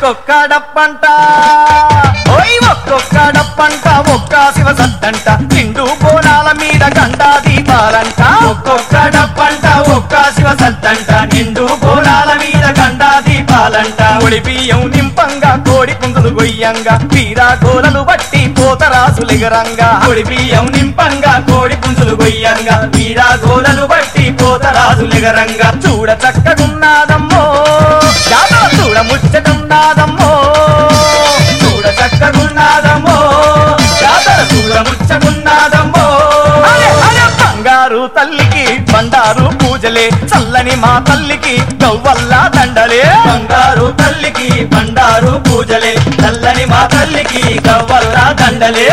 ఒక్కొక్క డప్పంట ఓయ్ ఒక్కొక్క డప్పంట ఒక్క శివ సత్తంట నిండు బోనాల మీద గండా దీపాలంట ఒక్కొక్క డప్పంట ఒక్క శివ సత్తంట నిండు బోనాల మీద గండా దీపాలంట ఒడి బియ్యం నింపంగా కోడి పుందులు గొయ్యంగా వీరా గోలలు బట్టి పోతరాసులెగరంగా ఒడి బియ్యం నింపంగా కోడి పుంజులు గొయ్యంగా వీరా గోలలు బట్టి పోతరాజులెగరంగా చూడ చక్కగున్నాదమ్మో జాతర చూడ ముచ్చటున్నాదమ్మో చూడ చక్కగున్నాదమ్మో జాతర చూడ ముచ్చగున్నాదమ్మో అరే, అరే, బంగారు తల్లికి బండారు పూజలే చల్లని మా తల్లికి గవ్వల్ల దండలే బంగారు తల్లికి బండారు పూజలే చల్లని మా తల్లికి గవ్వల్ల దండలే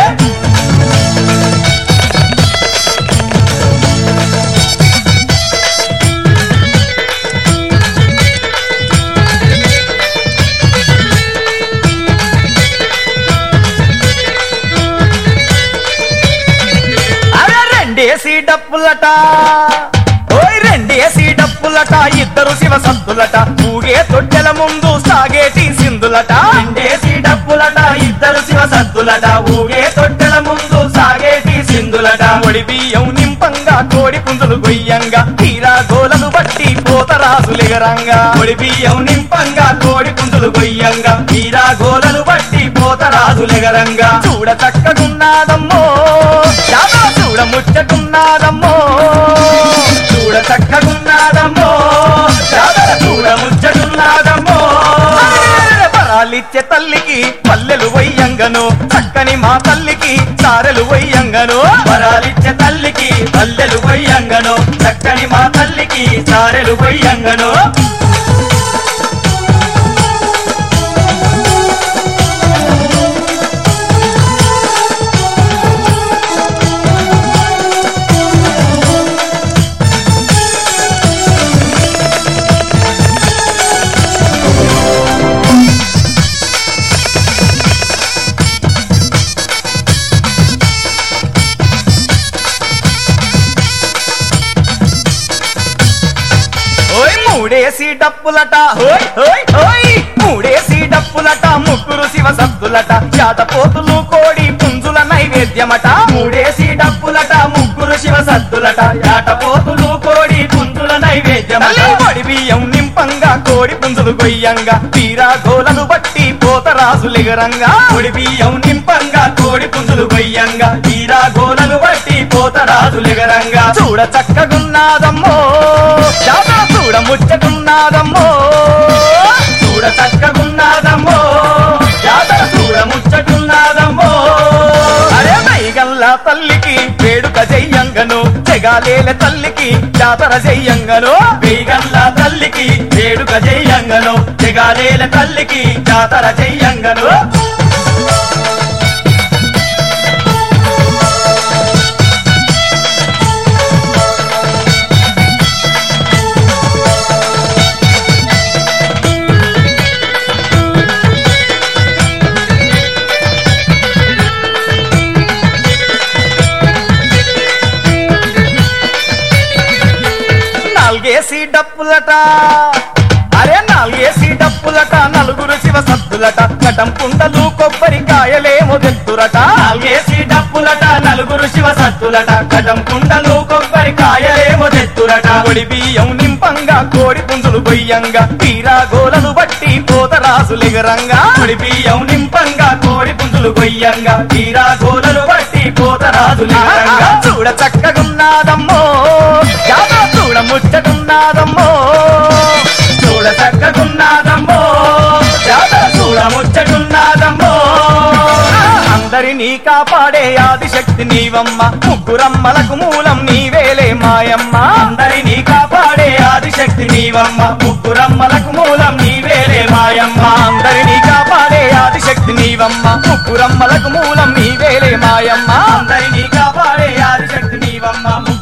అరే రెండేసి డప్పులట ఓయ్ రెండేసి డప్పులట ఇద్దరు శివ సంతులట ఊగే తొట్టెల ముందు సాగేటి సింధులట రెండేసి డప్పులట ఇద్దరు శివ సంతులట ఊగే తొట్టెల ముందు సాగేటి సింధులట ఒడి బియ్యం నింపంగా కోడి పుంజులు గొయ్యంగా తీరా గోలలు బట్టి పోతరాజులెగరంగా ఒడి బియ్యం నింపంగా కోడి పుంజులు గొయ్యంగా తీరా గోలలు బట్టి పోతరాజులెగరంగా చూడ చక్కగున్నాదమ్మో జాతర చూడ ముచ్చటున్నాదమ్మో చూడ చక్కగున్నాదమ్మో జాతర చూడ ముచ్చటున్నాదమ్మో వరాలిచ్చే తల్లికి పల్లెలు వయ్యంగను చక్కని మా తల్లికి చారెలు వయ్యంగను వరాలిచ్చే తల్లికి పల్లెలు వయ్యంగను చక్కని మా తల్లికి చారెలు వయ్యంగను ఓయ్ మూడేసి డప్పులట ఓయ్ ఓయ్ ఓయ్ మూడేసి డప్పులట ముగ్గురు శివ సద్దులట పోతులు కోడి పుంజుల నైవేద్యమట మూడేసి డప్పులట ముగ్గురు శివ సద్దులట పోతులు కోడి పుంజుల నైవేద్యమట ఒడి బియ్యం నింపంగా కోడి పుంజులు గొయ్యంగా తీరా గోలను బట్టి పోతరాజులెగరంగా ఒడి బియ్యం నింపంగా కోడి పుంజులు గొయ్యంగా తీరా గోలను బట్టి పోతరాజులెగరంగా చూడ చక్కగున్నాదమ్మో జాతర చూడ ముచ్చటున్నాదమ్మో చూడ చక్కగున్నాదమ్మో జాతర చూడ ముచ్చటున్నాదమ్మో అరే మైగల్ల తల్లికి వేడుక చెయ్యంగను జగాలేల తల్లికి జాతర చెయ్యంగను వేగల్ల తల్లికి వేడుక చెయ్యంగను జగాలేల తల్లికి జాతర చెయ్యంగను నాలుగేసి డప్పులట అరే నాలుగేసి డప్పులట నలుగురు శివ సద్దులట కటం కుండలు కొబ్బరికాయలేమో తెత్తురట నాలుగేసి డప్పులట నలుగురు శివ సద్దులట కటం కుండలు కొబ్బరికాయలేమో తెత్తురట ఒడి బియ్యం నింపంగా కోడి పుంజులు గొయ్యంగా తీరా గోలను బట్టి పోతరాజులెగరంగా ఒడి బియ్యం నింపంగా కోడి పుంజులు గొయ్యంగా తీరా గోలను బట్టి పోతరాజులెగరంగా చూడ చక్కగున్నాదమ్మో జాతర చూడ ముచ్చటున్నాదమ్మో చూడ చక్కగున్నాదమ్మో జాతర చూడ ముచ్చటున్నాదమ్మో అందరినీ కాపాడే ఆదిశక్తి నీవమ్మ ముగ్గురమ్మలకు మూలం నీవేలే మాయమ్మ అందరినీ కాపాడే ఆదిశక్తి నీవమ్మ ముగ్గురమ్మలకు మూలం నీవేలే మాయమ్మ అందరినీ కాపాడే ఆదిశక్తి నీవమ్మ ముగ్గురమ్మలకు మూలం నీవేలే మాయమ్మ అందరినీ కాపాడే ఆదిశక్తి నీవమ్మ